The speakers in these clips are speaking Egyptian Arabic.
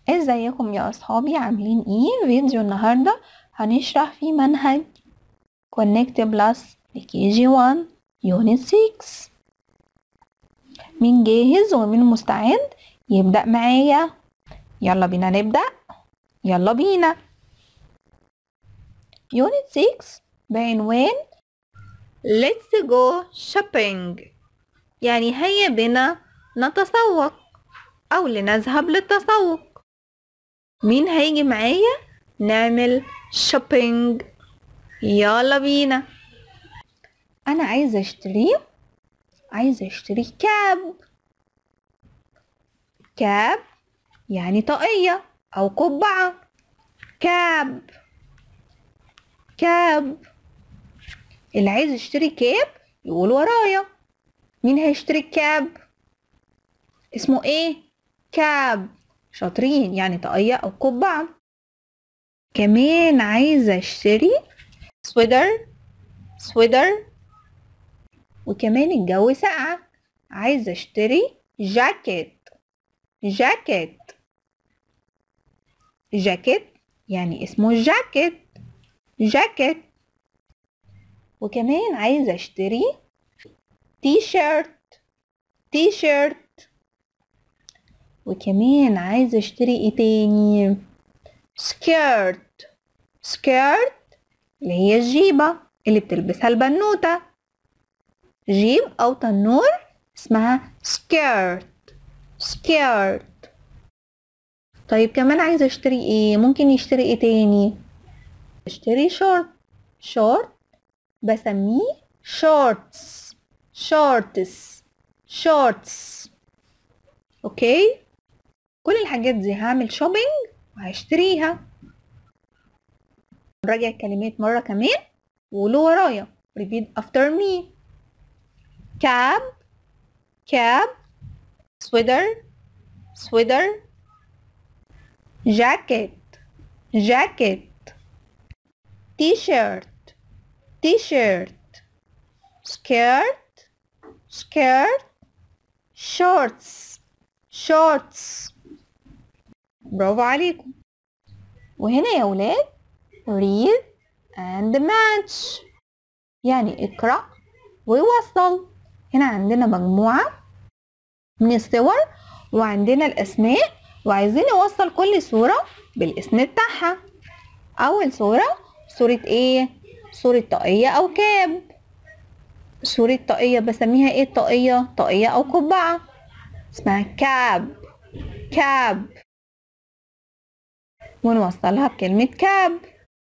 ازيكم يا اصحابي عاملين ايه فيديو النهارده هنشرح فيه منهج Connect Plus لكي جي 1 يونت 6 مين جاهز ومين مستعد يبدأ معايا يلا بينا نبدأ يلا بينا يونت 6 بعنوان Let's go shopping يعني هيا بنا نتسوق أو لنذهب للتسوق مين هيجي معايا نعمل شوبينج يلا بينا انا عايزه اشتري عايزه اشتري كاب كاب يعني طاقيه او قبعه كاب كاب اللي عايز يشتري كاب يقول ورايا مين هيشتري كاب اسمه ايه كاب شاطرين يعني طاقية أو قبعة كمان عايزة اشتري سويدر سويدر وكمان الجو ساقعة عايزة اشتري جاكيت جاكيت جاكيت يعني اسمه جاكيت جاكيت وكمان عايزة اشتري تي شيرت تي شيرت وكمان عايزة اشتري ايه تاني سكيرت سكيرت اللي هي الجيبة اللي بتلبسها البنوتة جيب أو تنور اسمها سكيرت سكيرت طيب كمان عايزة اشتري ايه ممكن يشتري ايه تاني اشتري شورت شورت بسميه شورتس شورتس شورتس اوكي كل الحاجات دي هعمل شوبينج وهشتريها نراجع الكلمات مرة كمان وقولوا ورايا repeat after me cab cab sweater sweater jacket jacket t-shirt t-shirt skirt skirt shorts shorts برافو عليكم وهنا يا ولاد read and match يعني اقرأ ووصل هنا عندنا مجموعة من الصور وعندنا الأسماء وعايزين نوصل كل صورة بالاسم بتاعها أول صورة صورة ايه؟ صورة طاقية أو كاب صورة طاقية بسميها ايه الطاقية؟ طاقية أو قبعة اسمها كاب كاب ونوصلها بكلمة كاب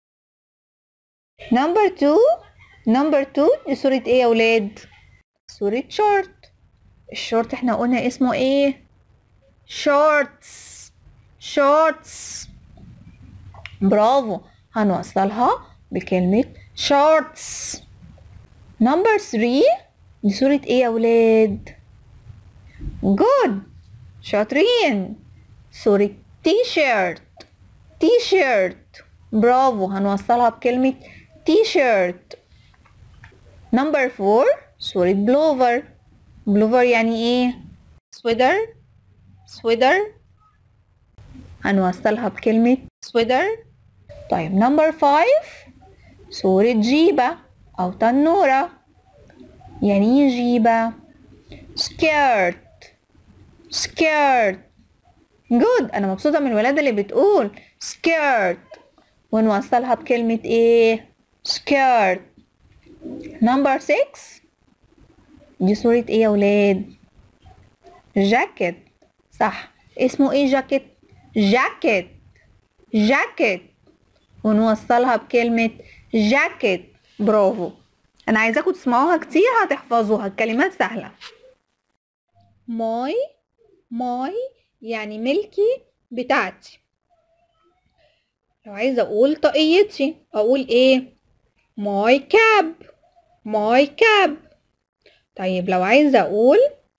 نمبر تو نمبر تو دي صورة ايه يا ولاد صورة شورت الشورت احنا قلنا اسمه ايه شورتس شورتس برافو هنوصلها بكلمة شورتس نمبر 3 دي صورة ايه يا ولاد جود شاطرين صورة تي شيرت تي شيرت برافو هنوصلها بكلمة تي شيرت نمبر 4 صورة بلوفر بلوفر يعني ايه سويدر سويدر هنوصلها بكلمة سويدر طيب نمبر 5 صورة جيبة أو تنورة يعني ايه جيبة سكيرت سكيرت جود انا مبسوطة من الولاد اللي بتقول سكيرت ونوصلها بكلمة ايه سكيرت نمبر 6 دي صورة ايه يا ولاد جاكيت صح اسمه ايه جاكيت جاكيت جاكيت ونوصلها بكلمة جاكيت برافو انا عايزاكم تسمعوها كتير هتحفظوها الكلمات سهلة ماي ماي يعني ملكي بتاعتي لو عايزة اقول طاقيتي اقول ايه ماي كاب ماي كاب طيب لو عايزة اقول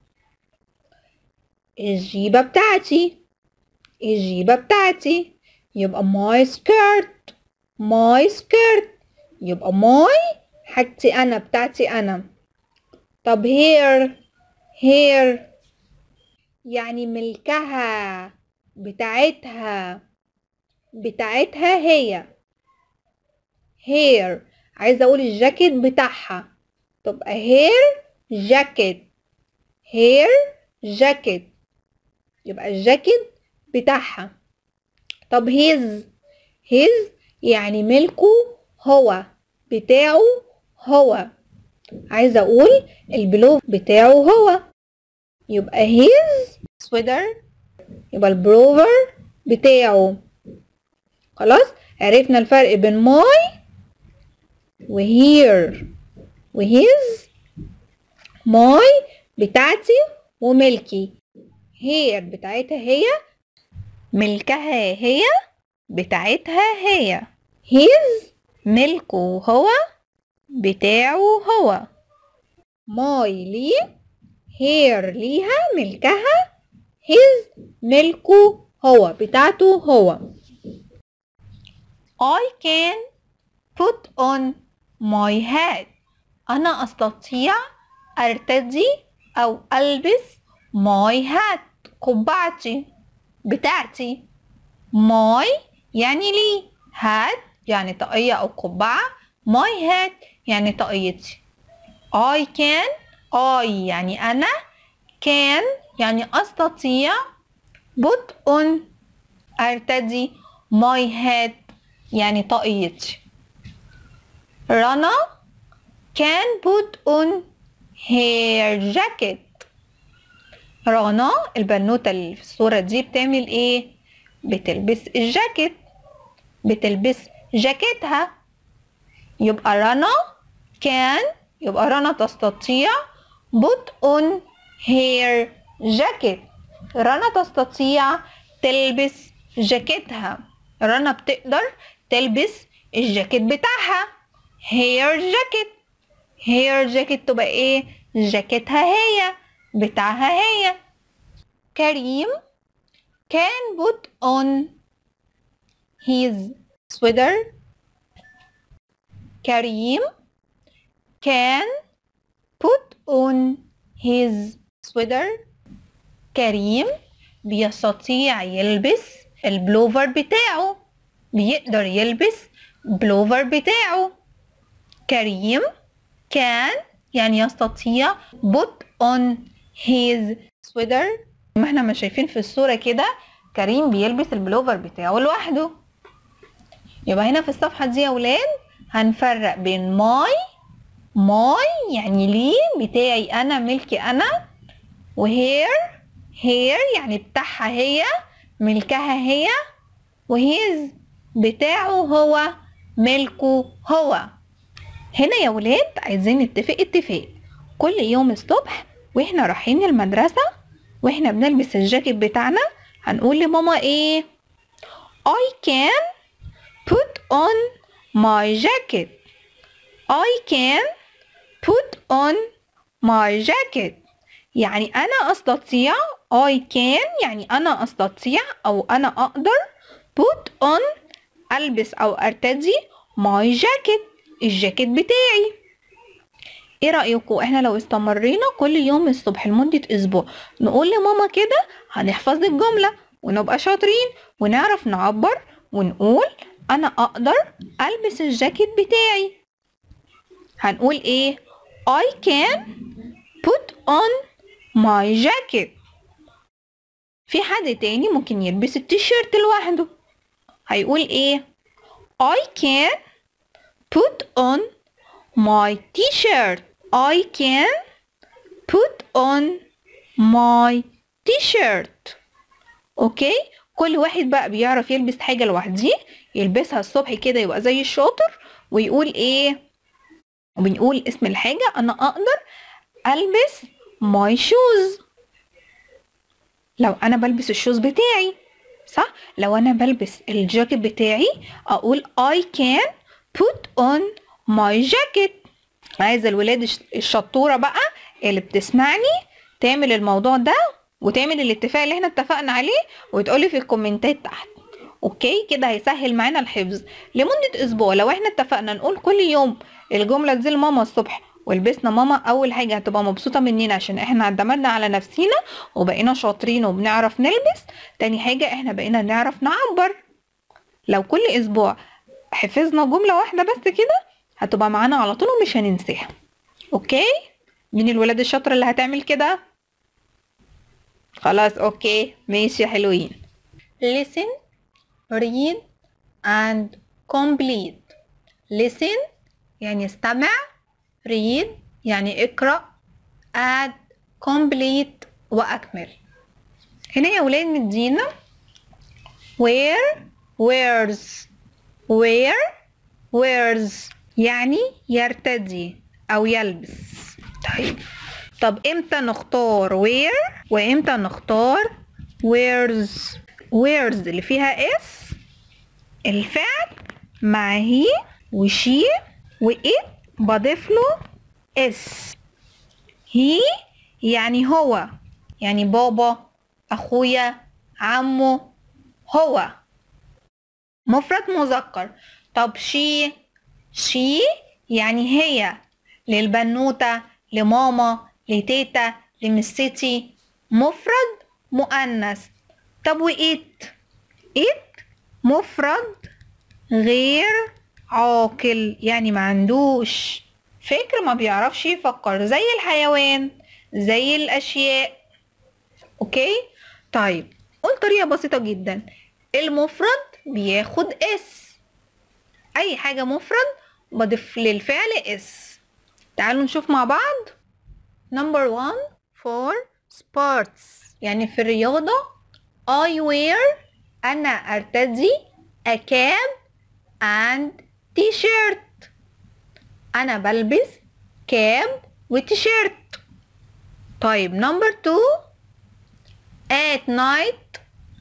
الجيبة بتاعتي الجيبة بتاعتي يبقى ماي سكيرت ماي سكيرت يبقى ماي حاجتي انا بتاعتي انا طب هير هير يعني ملكها بتاعتها بتاعتها هي hair عايزة اقول الجاكيت بتاعها تبقى hair جاكيت hair جاكيت يبقى الجاكيت بتاعها طب his his يعني ملكه هو بتاعه هو عايزة اقول البلوف بتاعه هو يبقى his sweater يبقى البروفر بتاعه خلاص عرفنا الفرق بين ماي وهير وهيز ماي بتاعتي وملكي هير بتاعتها هي ملكها هي بتاعتها هي هيز ملكه هو بتاعه هو ماي ليه هير ليها ملكها هيز ملكه هو بتاعته هو I can put on my hat أنا أستطيع أرتدي أو ألبس my hat قبعتي بتاعتي my يعني لي hat يعني طاقية أو قبعة my hat يعني طاقيتي I can I يعني أنا can يعني أستطيع put on أرتدي my hat يعني طاقيتي رنا can put on her jacket رنا البنوتة اللي في الصورة دي بتعمل ايه؟ بتلبس الجاكيت بتلبس جاكيتها يبقى رنا can يبقى رنا تستطيع put on her jacket رنا تستطيع تلبس جاكيتها رنا بتقدر تلبس الجاكيت بتاعها هير جاكيت هير جاكيت تبقى ايه جاكيتها هي بتاعها هي كريم can put on his sweater كريم can put on his sweater كريم بيستطيع يلبس البلوفر بتاعه بيقدر يلبس بلوفر بتاعه كريم كان يعني يستطيع put on his sweater ما احنا ما شايفين في الصورة كده كريم بيلبس البلوفر بتاعه لوحده يبقى هنا في الصفحة دي يا ولاد هنفرق بين ماي ماي يعني لي بتاعي انا ملكي انا وهير هير يعني بتاعها هي ملكها هي وهيز بتاعه هو ملكه هو هنا يا ولاد عايزين نتفق اتفاق كل يوم الصبح واحنا رايحين المدرسة واحنا بنلبس الجاكيت بتاعنا هنقول لماما ايه I can put on my jacket I can put on my jacket يعني أنا أستطيع I can يعني أنا أستطيع أو أنا أقدر put on ألبس أو أرتدي my jacket الجاكيت بتاعي ايه رأيكم احنا لو استمرينا كل يوم الصبح لمدة اسبوع نقول لماما كده هنحفظ الجملة ونبقى شاطرين ونعرف نعبر ونقول انا اقدر البس الجاكيت بتاعي هنقول ايه I can put on my jacket في حد تاني ممكن يلبس التيشيرت لوحده هيقول ايه I can put on my t-shirt I can put on my t-shirt اوكي كل واحد بقى بيعرف يلبس حاجة لوحديه يلبسها الصبح كده يبقى زي الشاطر ويقول ايه وبنقول اسم الحاجة انا اقدر البس my shoes لو انا بلبس الشوز بتاعي صح لو انا بلبس الجاكيت بتاعي اقول I can put on my jacket عايزه الولاد الشطوره بقى اللي بتسمعني تعمل الموضوع ده وتعمل الاتفاق اللي احنا اتفقنا عليه وتقولي في الكومنتات تحت اوكي كده هيسهل معانا الحفظ لمده اسبوع لو احنا اتفقنا نقول كل يوم الجمله دي لماما الصبح ولبسنا ماما اول حاجه هتبقى مبسوطه مننا عشان احنا اعتمدنا على نفسينا وبقينا شاطرين وبنعرف نلبس تاني حاجه احنا بقينا نعرف نعبر لو كل اسبوع حفظنا جمله واحده بس كده هتبقى معانا على طول ومش هننساها اوكي مين الولاد الشاطره اللي هتعمل كده خلاص اوكي ماشي حلوين listen read and complete listen يعني استمع read يعني اقرأ add complete وأكمل هنا يا ولاد مدينا where wears where wears يعني يرتدي أو يلبس طيب طب امتى نختار where وامتى نختار wears wears اللي فيها اس الفعل مع هي وشي وإت بضيف له اس هي يعني هو يعني بابا أخويا عمه هو مفرد مذكر طب شي شي يعني هي للبنوتة لماما لتيتا لمستي مفرد مؤنث طب وإت إت مفرد غير عاقل يعني ما عندوش فكر ما بيعرفش يفكر زي الحيوان زي الأشياء أوكي طيب قول طريقة بسيطة جدا المفرد بياخد اس أي حاجة مفرد بضيف للفعل اس تعالوا نشوف مع بعض number one for sports يعني في الرياضة I wear أنا أرتدي a cap and t-shirt أنا بلبس كاب وتيشيرت طيب نمبر تو at night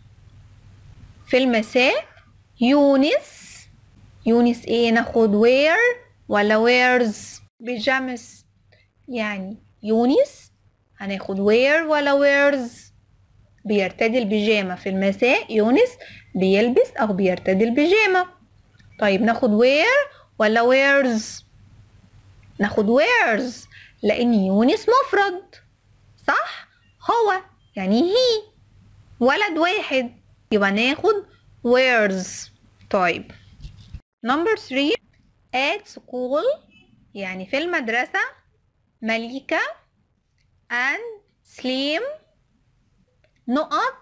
في المساء يونس يونس ايه ناخد wear ولا wears بيجامس يعني يونس هناخد wear ولا wears بيرتدي البيجامة في المساء يونس بيلبس أو بيرتدي البيجامة طيب ناخد wear ولا wears ناخد wears لأن يونس مفرد صح هو يعني هي ولد واحد يبقى ناخد wears طيب number three at school يعني في المدرسة مليكة and سليم نقط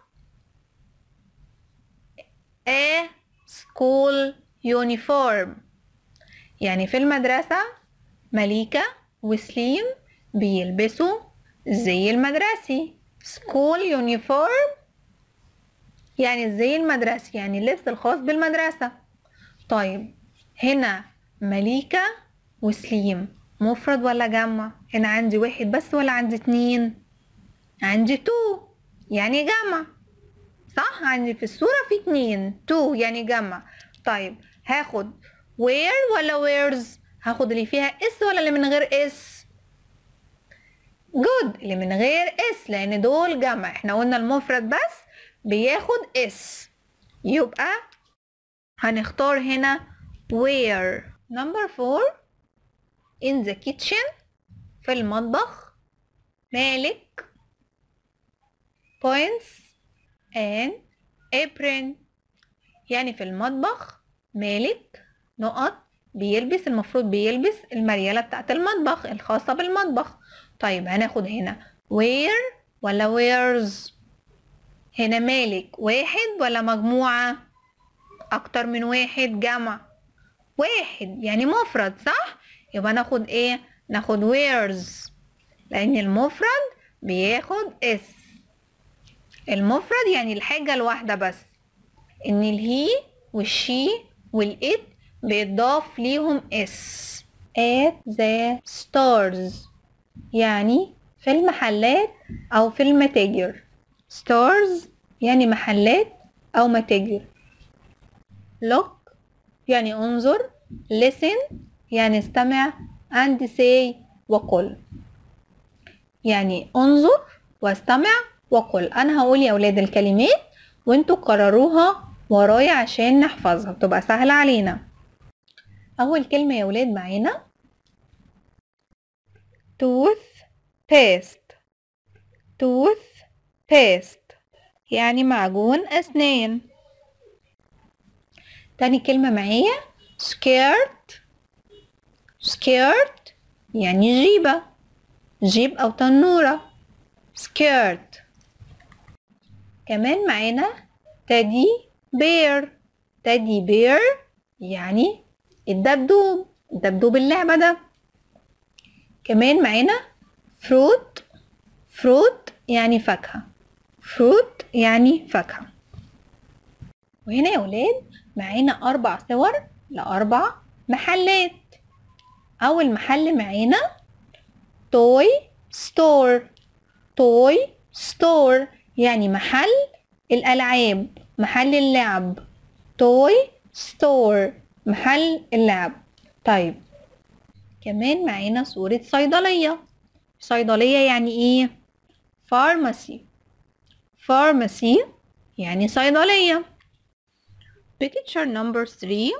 a school uniform يعني في المدرسة مليكة وسليم بيلبسوا الزي المدرسي school uniform يعني الزي المدرسي يعني اللبس الخاص بالمدرسة طيب هنا مليكة وسليم مفرد ولا جمع هنا عندي واحد بس ولا عندي اتنين عندي تو يعني جمع صح عندي في الصورة في اتنين تو يعني جمع طيب هاخد where ولا where's هاخد اللي فيها اس ولا اللي من غير اس جود اللي من غير اس لان دول جمع احنا قلنا المفرد بس بياخد اس يبقى هنختار هنا where number four in the kitchen في المطبخ مالك points and apron يعني في المطبخ مالك نقط بيلبس المفروض بيلبس المريالة بتاعت المطبخ الخاصة بالمطبخ طيب هناخد هنا where ولا where's هنا مالك واحد ولا مجموعة أكتر من واحد جمع واحد يعني مفرد صح يبقى ناخد ايه ناخد where's لأن المفرد بياخد اس المفرد يعني الحاجة الواحدة بس ان الهي والشي والإت بيضاف ليهم اس at the stores يعني في المحلات أو في المتاجر stores يعني محلات أو متاجر look يعني انظر listen يعني استمع and say وقل يعني انظر واستمع وقل انا هقول يا اولاد الكلمات وانتوا قرروها ورايا عشان نحفظها بتبقى سهلة علينا اول كلمة يا اولاد معانا tooth paste tooth paste يعني معجون أسنان تاني كلمة معايا skirt skirt يعني جيبة جيب أو تنورة skirt كمان معانا تeddy bear تeddy bear يعني الدبدوب الدبدوب اللعبة ده كمان معانا fruit fruit يعني فاكهة fruit يعني فاكهة وهنا يا ولاد معانا أربع صور لأربع محلات أول محل معانا توي ستور توي ستور يعني محل الألعاب محل اللعب توي ستور محل اللعب طيب كمان معانا صورة صيدلية صيدلية يعني ايه فارماسي فارماسي يعني صيدلية picture number 3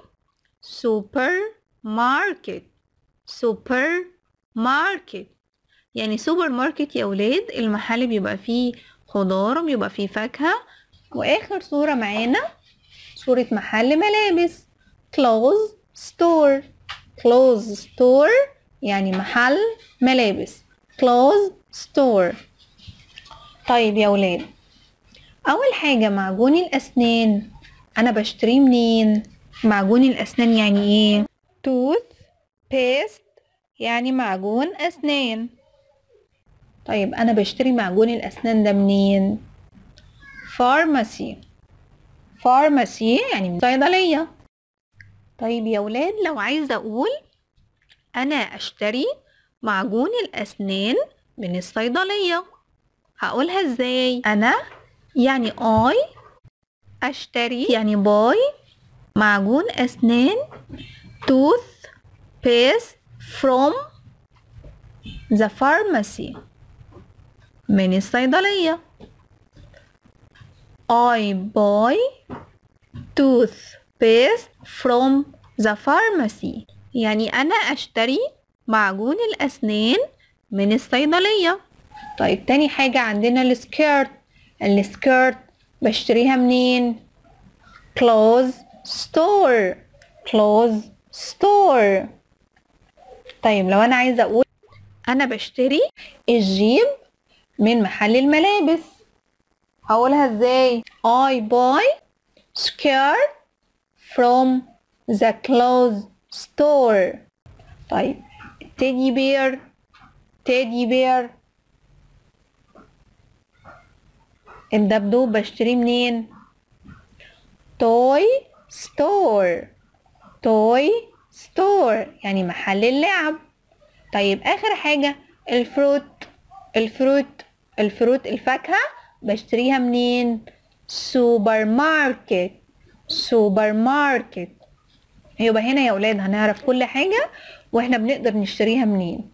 supermarket supermarket يعني سوبر ماركت يا ولاد المحل بيبقى فيه خضار وبيبقى فيه فاكهة واخر صورة معانا صورة محل ملابس clothes store clothes store يعني محل ملابس clothes store طيب يا ولاد اول حاجة معجون الاسنان انا بشتريه منين معجون الاسنان يعني ايه tooth paste يعني معجون اسنان طيب انا بشتري معجون الاسنان ده منين فارماسي فارماسي يعني من صيدلية طيب يا ولاد لو عايزة اقول انا اشتري معجون الاسنان من الصيدلية هقولها ازاي انا يعني اي اشتري يعني باي معجون اسنان tooth paste from the pharmacy من الصيدلية I buy toothpaste from the pharmacy يعني أنا أشتري معجون الأسنان من الصيدلية طيب تاني حاجة عندنا السكيرت السكيرت بشتريها منين clothes store clothes store طيب لو أنا عايزة أقول أنا بشتري الجيب من محل الملابس هقولها ازاي I buy skirt from the clothes store طيب teddy bear teddy bear الدبدوب بشتريه منين toy store toy store يعني محل اللعب طيب اخر حاجة الفروت الفروت الفروت الفاكهة بشتريها منين سوبر ماركت سوبر ماركت يبقى هنا يا ولاد هنعرف كل حاجة واحنا بنقدر نشتريها منين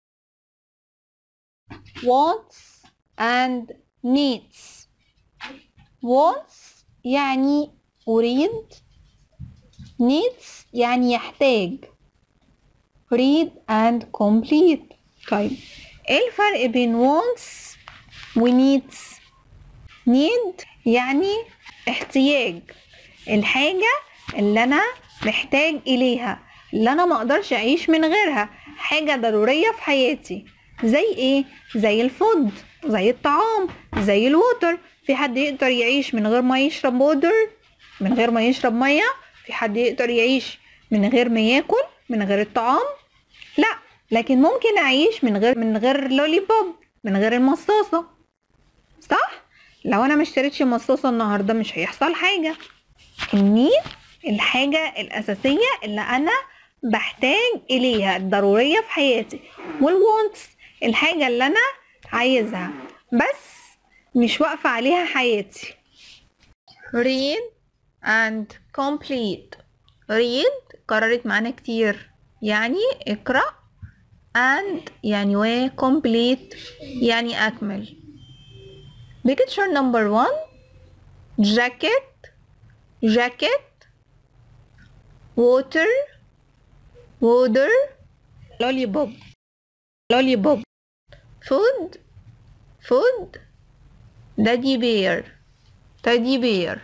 wants and needs wants يعني أريد needs يعني يحتاج read and complete طيب ايه الفرق بين wants و needs need يعني احتياج الحاجة اللي انا محتاج اليها اللي انا ما اقدرش اعيش من غيرها حاجة ضرورية في حياتي زي ايه زي الفود زي الطعام زي الووتر في حد يقدر يعيش من غير ما يشرب ووتر من غير ما يشرب مية في حد يقدر يعيش من غير ما ياكل من غير الطعام لا لكن ممكن اعيش من غير من غير لولي بوب من غير المصاصة صح لو انا ما اشتريتش مصاصة النهاردة مش هيحصل حاجة النيد الحاجة الأساسية اللي أنا بحتاج إليها الضرورية في حياتي والوانتس الحاجة اللي أنا عايزها بس مش واقفة عليها حياتي read and complete read قررت معانا كتير يعني اقرأ and يعني و complete يعني أكمل picture number one jacket jacket water water lollipop lollipop food food daddy bear teddy bear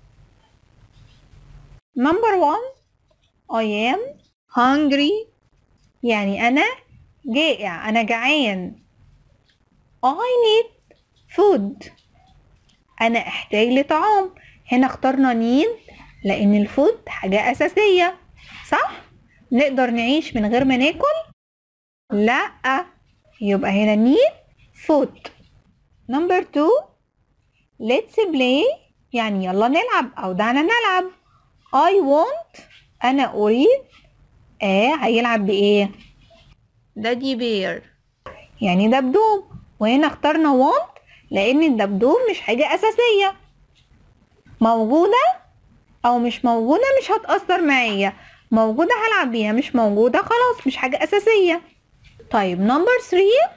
number one I am hungry يعني أنا جائع أنا جعان I need food أنا أحتاج لطعام هنا اخترنا need لأن الفود حاجة أساسية صح؟ نقدر نعيش من غير ما ناكل؟ لأ يبقى هنا need food number two let's play يعني يلا نلعب أو دعنا نلعب I want أنا أريد آه هيلعب بإيه؟ دادي بير يعني دبدوب وهنا اخترنا want لأن الدبدوب مش حاجة أساسية موجودة أو مش موجودة مش هتأثر معايا موجودة هلعب بيها مش موجودة خلاص مش حاجة أساسية طيب number three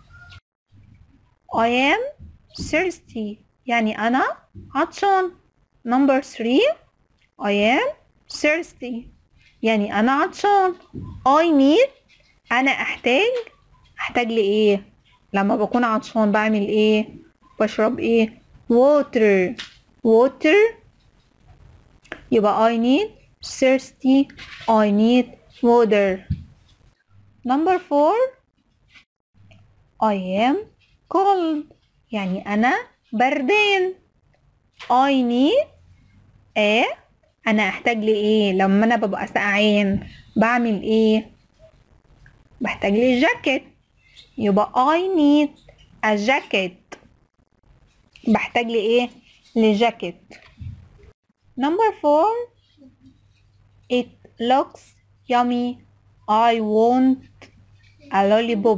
I am thirsty يعني أنا عطشان number three I am thirsty يعني أنا عطشان I need أنا أحتاج أحتاج لإيه لما بكون عطشان بعمل إيه بشرب إيه water water يبقى I need thirsty I need water number four I am cold يعني أنا بردان I need إيه أنا أحتاج لإيه لما أنا ببقى سقعان بعمل إيه بحتاج لي جاكيت يبقى I need a jacket بحتاج لإيه لجاكيت number four it looks yummy I want a lollipop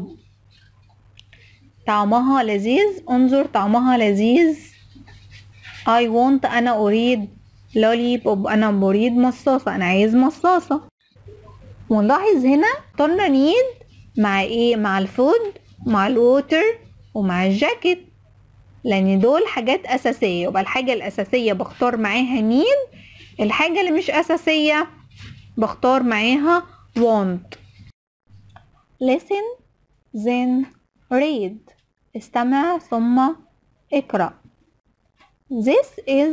طعمها لذيذ انظر طعمها لذيذ I want أنا أريد lollipop أنا أريد مصاصة أنا عايز مصاصة ونلاحظ هنا اخترنا need مع ايه مع الفود مع الووتر ومع الجاكيت لان دول حاجات اساسيه يبقى الحاجه الاساسيه بختار معاها need الحاجه اللي مش اساسيه بختار معاها want listen then read استمع ثم اقرأ This is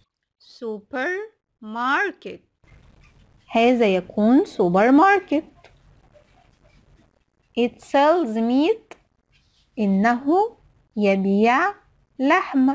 supermarket هذا يكون سوبر ماركت It sells meat إنه يبيع لحم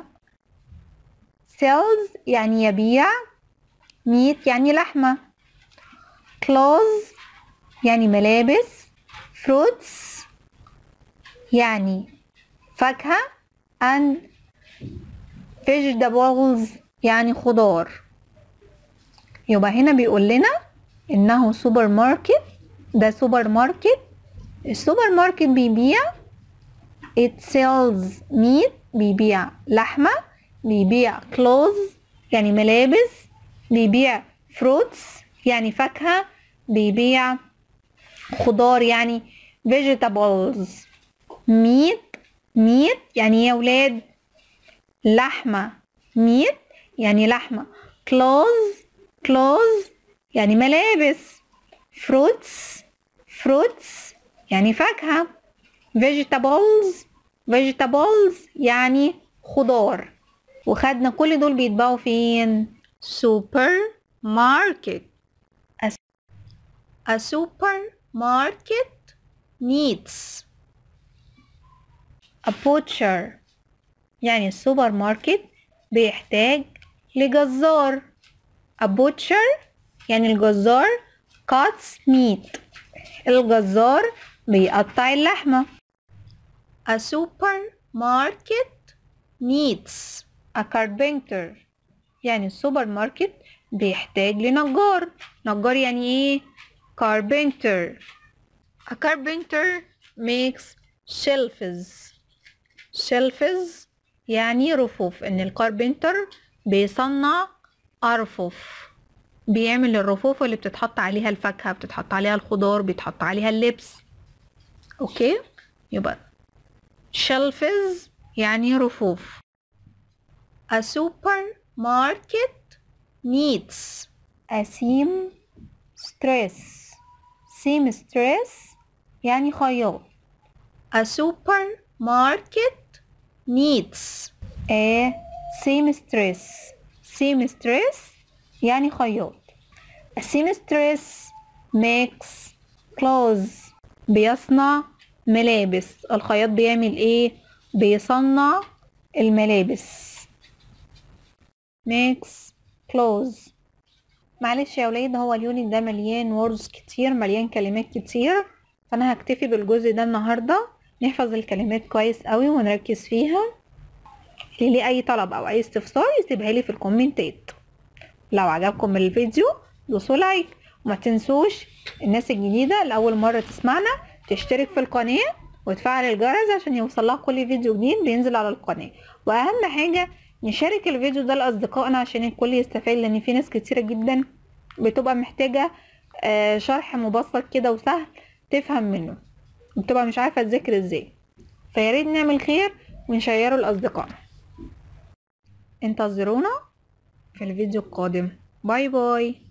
sells يعني يبيع meat يعني لحمة clothes يعني ملابس fruits يعني فاكهة and vegetables يعني خضار يبقى هنا بيقول لنا انه سوبر ماركت ده سوبر ماركت السوبر ماركت بيبيع it sells meat بيبيع لحمة بيبيع clothes يعني ملابس بيبيع fruits يعني فاكهة بيبيع خضار يعني vegetables meat meat يعني ايه يا ولاد لحمة meat يعني لحمة clothes clothes يعني ملابس fruits fruits يعني فاكهة vegetables vegetables يعني خضار وخدنا كل دول بيتباعوا فين سوبر ماركت A supermarket needs a butcher يعني السوبر ماركت بيحتاج لجزار a butcher يعني الجزار cuts meat الجزار بيقطع اللحمة A supermarket needs a carpenter يعني السوبر ماركت بيحتاج لنجار نجار يعني ايه carpenter A carpenter makes shelves shelves يعني رفوف ان الكاربنتر بيصنع أرفف بيعمل الرفوف اللي بتتحط عليها الفاكهة بتتحط عليها الخضار بيتحط عليها اللبس اوكي يبقى shelves يعني رفوف A supermarket needs a seamstress seamstress يعني خياط a supermarket needs a seamstress seamstress يعني خياط a seamstress makes clothes بيصنع ملابس الخياط بيعمل ايه بيصنع الملابس makes clothes معلش يا ولاد هو اليونت ده مليان ووردز كتير مليان كلمات كتير فانا هكتفي بالجزء ده النهارده نحفظ الكلمات كويس قوي ونركز فيها اللي ليه اي طلب او اي استفسار يسيبها لي في الكومنتات لو عجبكم الفيديو دوسوا لايك وما تنسوش الناس الجديدة اللي أول مرة تسمعنا تشترك في القناة وتفعل الجرس عشان يوصل لها كل فيديو جديد بينزل على القناة وأهم حاجة نشارك الفيديو ده لأصدقائنا عشان الكل يستفاد لأن في ناس كتيرة جدا بتبقى محتاجة آه، شرح مبسط كده وسهل تفهم منه وبتبقى مش عارفة تذاكر ازاي فياريت نعمل خير ونشيره لأصدقائنا انتظرونا في الفيديو القادم باي باي